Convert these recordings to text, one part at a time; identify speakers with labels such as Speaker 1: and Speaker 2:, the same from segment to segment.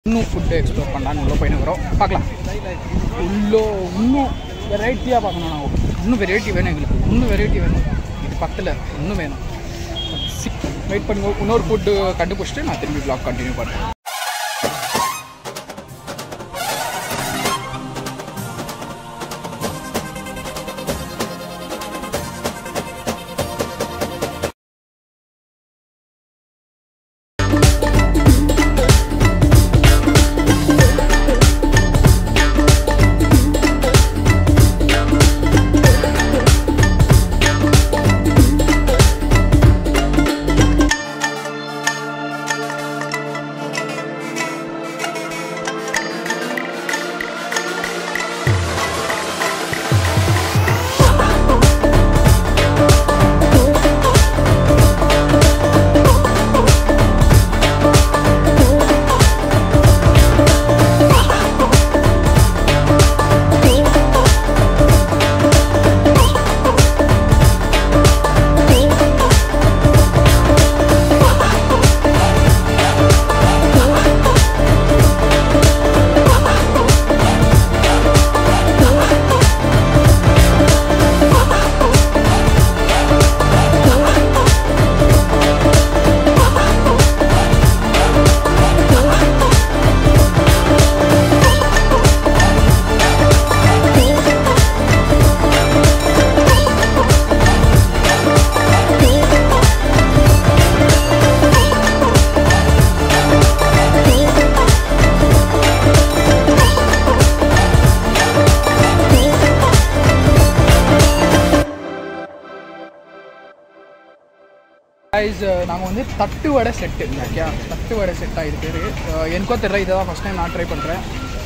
Speaker 1: இன்னும் food explore பண்ணலான்னு உள்ளே போயினுக்கிறோம் பார்க்கலாம் உள்ளோ இன்னும் வெரைட்டியாக பார்க்கணும் நான் இன்னும் வெரைட்டி வேணும் எங்களுக்கு இன்னும் வெரைட்டி வேணும் இது பத்தில் இன்னும் வேணும் வெயிட் பண்ணுங்க இன்னொரு ஃபுட்டு கண்டுபிடிச்சிட்டு நான் திரும்பி vlog கண்டினியூ பண்ணுறேன் கைஸ் நாங்கள் வந்து தட்டு வடை செட்டு ஓகே தட்டு வடை செட்டாக இது பேர் எனக்கோ தெரியல இதை தான் ஃபஸ்ட் டைம் நான் ட்ரை பண்ணுறேன்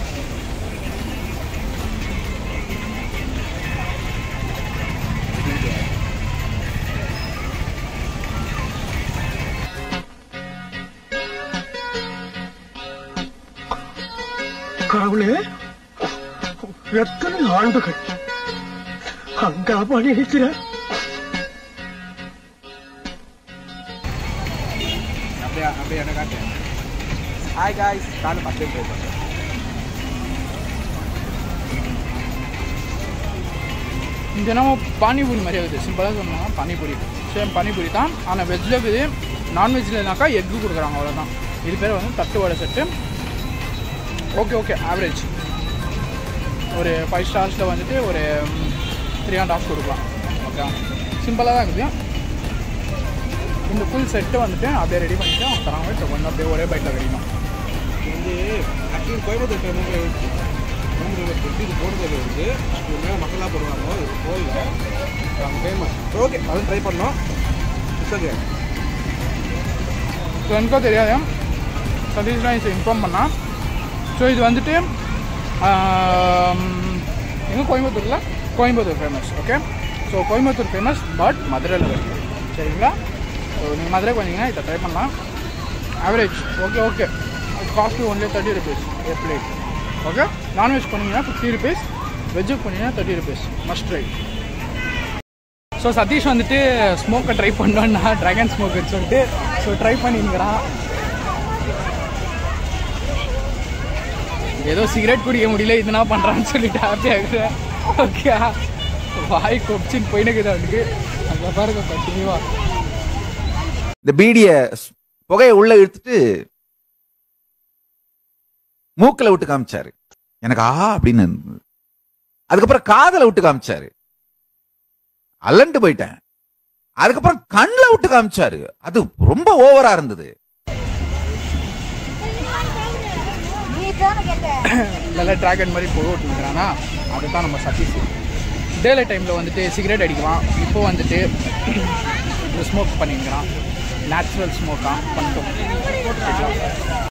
Speaker 2: கடவுளே எத்தனை ஆண்டுகள் அங்கா பணி இருக்கிற
Speaker 1: அப்படியே அப்படியே என்ன காட்டு ஹாய் காய்ஸ் நானும் ஃபஸ்ட் டைம் ட்ரை பண்ணுறேன் இங்கே நம்ம பானிபூரி மாதிரி இருக்குது சிம்பிளாக சொன்னோம்னா பானிபூரி சேம் பானிபூரி தான் ஆனால் வெஜ்ஜில் இருக்குது நான்வெஜ்லனாக்கா எக்கு கொடுக்குறாங்க அவ்வளோதான் இது பேர் வந்து தட்டு vada set okay okay average ஒரு ஃபைவ் ஸ்டார்ஸில் வந்துட்டு ஒரு த்ரீ அண்ட் ஹாஃப் கொடுக்கலாம் ஓகே சிம்பிளாக தான் இருக்குது இந்த ஃபுல் செட்டு வந்துட்டு அப்படியே ரெடி பண்ணிட்டு அவங்க தராங்க இப்போ கொஞ்சம் அப்படியே ஒரே பைட்டில் கிடைக்கும்
Speaker 3: வந்து ஆக்சுவலி கோயம்புத்தூர் டைமில் கோயம்புத்தூர் எப்படி இது போடுறது வந்து இது மேலே மசாலா போடுவாங்க இது கோயில் அங்கே ஃபேமஸ் ஓகே அதுவும் ட்ரை பண்ணோம் இட்ஸ் ஓகே
Speaker 1: ஸோ எனக்கும் தெரியாது சதீஷ் தான் இன்ஃபார்ம் பண்ணான் ஸோ இது வந்துட்டு எங்கே கோயம்புத்தூரில் Coimbatore famous okay so Coimbatore famous but மதுரையில் வருது சரிங்களா ஸோ நீங்கள் மதுரை வந்தீங்கன்னா இதை ட்ரை பண்ணலாம் average okay okay cost only thirty rupees a plate okay non veg பண்ணிங்கன்னா ஃபிஃப்டி ருபீஸ் வெஜ்ஜுக்கு பண்ணிங்கன்னா thirty rupees must try so Sathish வந்துட்டு ஸ்மோக்கை ட்ரை பண்ணோன்னா ட்ராகன் ஸ்மோக்குன்னு சொல்லிட்டு ஸோ ட்ரை பண்ணிங்கிறான் ஏதோ சிகரெட் குடிக்க முடியல இதுனா பண்ணுறான்னு சொல்லிட்டு ஹாப்பி ஆகுறேன் ஓகே வாய் கொப்பிச்சின்னு போயினுக்குது அவனுக்கு அங்கே பாருங்க கண்டினியூவா
Speaker 4: இந்த பீடிய ஸ்- புகையை உள்ள இழுத்துட்டு மூக்குல விட்டு காமிச்சாரு எனக்கு ஆ அப்படின்னு இருந்தது. அதுக்கப்புறம் காதல விட்டு காமிச்சாரு அலண்டு போயிட்டேன் அதுக்கப்புறம் கண்ணுல விட்டு காமிச்சாரு அது ரொம்ப ஓவரா இருந்தது
Speaker 1: நல்ல ட்ராகன் மாதிரி போய் ஓட்டுங்கிறானா அதை தான் நம்ம சதீஷ் டேல டைமில் வந்துட்டு சிகரெட் அடிக்குவான் இப்போ வந்துட்டு ஸ்மோக் பண்ணிக்கிறான் நேச்சுரல் ஸ்மோக்காக பண்ணிட்டோம்